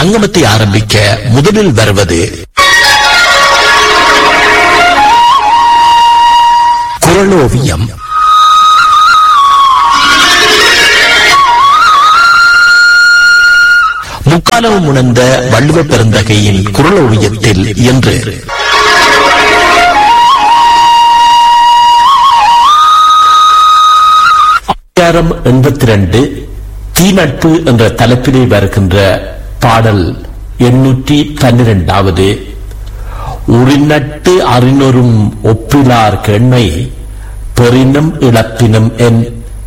அங்கமத்தை ஆரம்பிக்க முதலில் வருவது குரலோவியம் முக்காலம் உணர்ந்த வள்ளுவ பெருந்தகையின் குரலோவியத்தில் என்று அதிகாரம் எண்பத்தி ரெண்டு தீநட்பு என்ற தலைப்பிலே வருகின்ற பாடல் எண்ணூற்றி பன்னிரெண்டாவது உரிநட்டு அறிஞரும் ஒப்பிலார் கெண்மை பெறினும் இழப்பினும் என்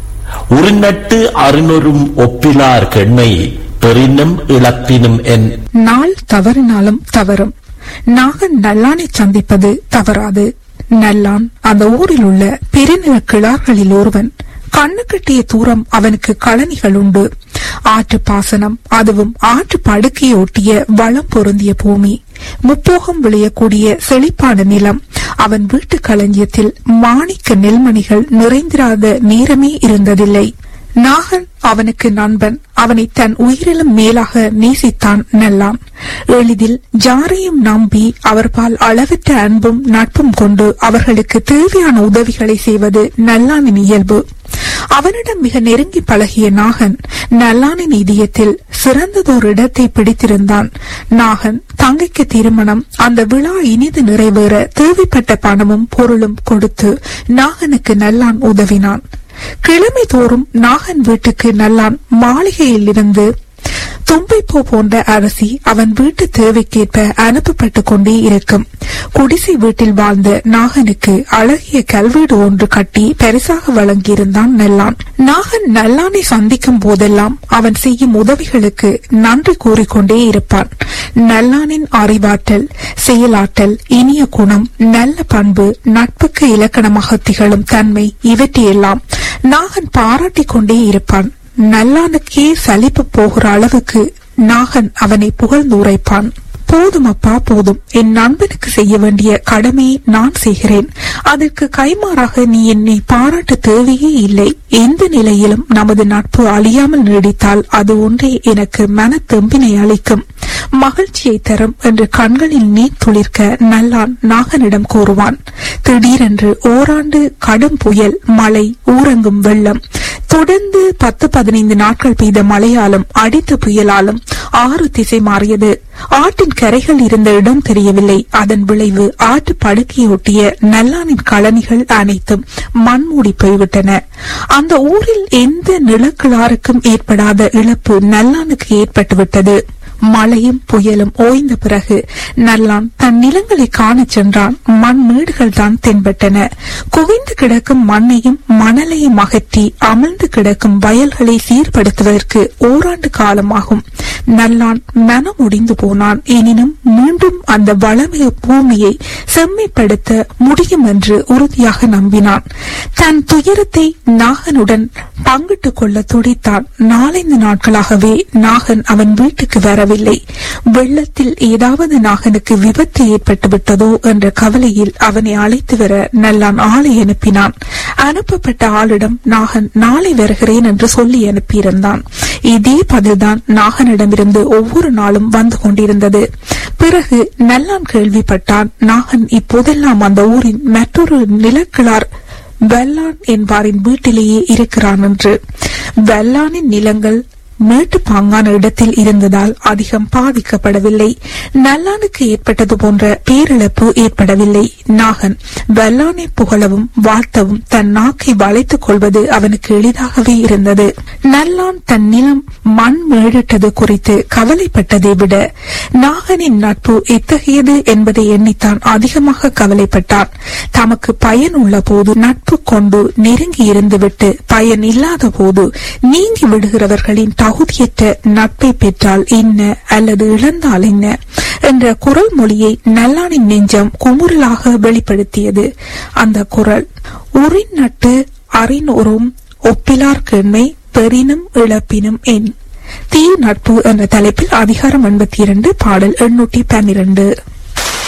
உரிநட்டு அறிஞரும் ஒப்பிலார் கெண்மை பெறினும் இழப்பினும் என் நாள் தவறினாலும் தவறும் நாகன் நல்லானை சந்திப்பது தவறாது நல்லான் அந்த ஊரில் உள்ள பெருநில கிளார்களில் ஒருவன் கண்ணு கட்டிய தூரம் அவனுக்கு களனிகள் உண்டு ஆற்று பாசனம் அதுவும் ஆற்று படுக்கையை ஒட்டிய வளம் பொருந்திய பூமி முப்போகம் விளையக்கூடிய செழிப்பான நிலம் அவன் வீட்டு களஞ்சியத்தில் மாணிக்க நெல்மணிகள் நிறைந்திராத நேரமே இருந்ததில்லை நாகன் அவனுக்கு நண்பன் அவனை தன் உயிரிலும் மேலாக நேசித்தான் நல்லான் எளிதில் ஜாரையும் நம்பி அவர்பால் அளவற்ற அன்பும் நட்பும் கொண்டு அவர்களுக்கு தேவையான உதவிகளை செய்வது நல்லானின் இயல்பு அவனிடம் மிக நெருங்கி பழகிய நாகன் நல்லானின் இதயத்தில் சிறந்ததோர் இடத்தை பிடித்திருந்தான் நாகன் தங்கைக்கு திருமணம் அந்த விழா இனிது நிறைவேற தேவைப்பட்ட பணமும் பொருளும் கொடுத்து நாகனுக்கு நல்லான் உதவினான் கிழமை தோறும் நாகன் வீட்டுக்கு நல்லான் மாளிகையில் இருந்து தும்பைப்பூ போன்ற அரிசி அவன் வீட்டு தேவைக்கேற்ப அனுப்பப்பட்டு கொண்டே இருக்கும் குடிசை வீட்டில் வாழ்ந்த நாகனுக்கு அழகிய கல்வீடு ஒன்று கட்டி பரிசாக வழங்கியிருந்தான் நல்லான் நாகன் நல்லானை சந்திக்கும் போதெல்லாம் அவன் செய்யும் உதவிகளுக்கு நன்றி கூறிக்கொண்டே இருப்பான் நல்லானின் அறிவாற்றல் செயலாற்றல் இனிய குணம் நல்ல பண்பு நட்புக்கு இலக்கணமாக திகழும் தன்மை இவற்றையெல்லாம் நாகன் பாராட்டிக் கொண்டே இருப்பான் நல்லானுக்கே சலிப்பு போகிற அளவுக்கு நாகன் அவனை புகழ்ந்து உரைப்பான் போதும் அப்பா போதும் என் நண்பனுக்கு செய்ய வேண்டிய கடமையை நான் செய்கிறேன் அதற்கு கைமாறாக நீ என்னை பாராட்ட தேவையே இல்லை எந்த நிலையிலும் நமது நட்பு அழியாமல் நீடித்தால் அது ஒன்றே எனக்கு மன தெம்பினை அளிக்கும் மகிழ்ச்சியை தரும் என்று கண்களில் நீர் துளிர்க்க நல்லான் நாகனிடம் கூறுவான் திடீரென்று ஓராண்டு கடும் புயல் மழை ஊரங்கும் வெள்ளம் தொடர்ந்து பத்து பதினைந்து நாட்கள் பெய்த மழையாலும் அடித்த புயலாலும் ஆறு திசை மாறியது ஆட்டின் கரைகள் இருந்த இடம் தெரியவில்லை அதன் விளைவு ஆட்டு படுக்கையொட்டிய நல்லானின் களனிகள் அனைத்தும் மண்மூடி போய்விட்டன அந்த ஊரில் எந்த நிலக்கிழாருக்கும் ஏற்படாத இழப்பு நல்லானுக்கு ஏற்பட்டுவிட்டது மழையும் புயலும் ஓய்ந்த பிறகு நல்லான் தன் நிலங்களை காணச் சென்றான் மண் மேடுகள் தான் தென்பட்டன குவிந்து கிடக்கும் மண்ணையும் மணலையும் அகற்றி அமிழ்ந்து கிடக்கும் வயல்களை சீர்படுத்துவதற்கு ஓராண்டு காலமாகும் நல்லான் மனம் முடிந்து போனான் எனினும் மீண்டும் அந்த வளமிகு பூமியை செம்மைப்படுத்த முடியும் என்று உறுதியாக நம்பினான் தன் துயரத்தை நாகனுடன் பங்கிட்டுக் கொள்ள துடித்தான் நாலைந்து நாட்களாகவே நாகன் அவன் வீட்டுக்கு வரவில்லை வெள்ளத்தில் ஏதாவது நாகனுக்கு விபத்து ஏற்பட்டு விட்டதோ என்ற கவலையில் அவனை அழைத்து வர நல்லான் ஆளை அனுப்பினான் அனுப்பப்பட்ட ஆளிடம் நாகன் நாளை வருகிறேன் என்று சொல்லி அனுப்பியிருந்தான் இதே பதில்தான் நாகனிடமிருந்து ஒவ்வொரு நாளும் வந்து கொண்டிருந்தது பிறகு நல்லான் கேள்விப்பட்டான் நாகன் இப்போதெல்லாம் அந்த ஊரின் மற்றொரு நிலக்கிழார் வெள்ளான் என்பாரின் வீட்டிலேயே இருக்கிறான் என்று வெள்ளானின் நிலங்கள் மேட்டு பாங்கான இடத்தில் இருந்ததால் அதிகம் பாதிக்கப்படவில்லை நல்லானுக்கு ஏற்பட்டது போன்ற பேரிழப்பு ஏற்படவில்லை நாகன் வெள்ளானை புகழவும் வாழ்த்தவும் தன் நாக்கை வளைத்துக் கொள்வது அவனுக்கு எளிதாகவே இருந்தது நல்லான் தன் நிலம் மண் மேடிட்டது குறித்து கவலைப்பட்டதை விட நாகனின் நட்பு எத்தகையது என்பதை எண்ணித்தான் அதிகமாக கவலைப்பட்டான் தமக்கு பயன் உள்ள போது நட்பு கொண்டு நெருங்கி இருந்துவிட்டு பயன் இல்லாத போது நீங்கி விடுகிறவர்களின் தகுதியற்ற நட்பை பெற்றால் என்ன அல்லது இழந்தால் என்ன என்ற குரல் மொழியை நல்லானின் நெஞ்சம் குமுறலாக வெளிப்படுத்தியது அந்த குரல் உரின் நட்டு அறிநோரும் ஒப்பிலார் கேண்மை பெரினும் இழப்பினும் என் தீ நட்பு என்ற தலைப்பில் அதிகாரம் எண்பத்தி இரண்டு பாடல் எண்ணூற்றி பன்னிரண்டு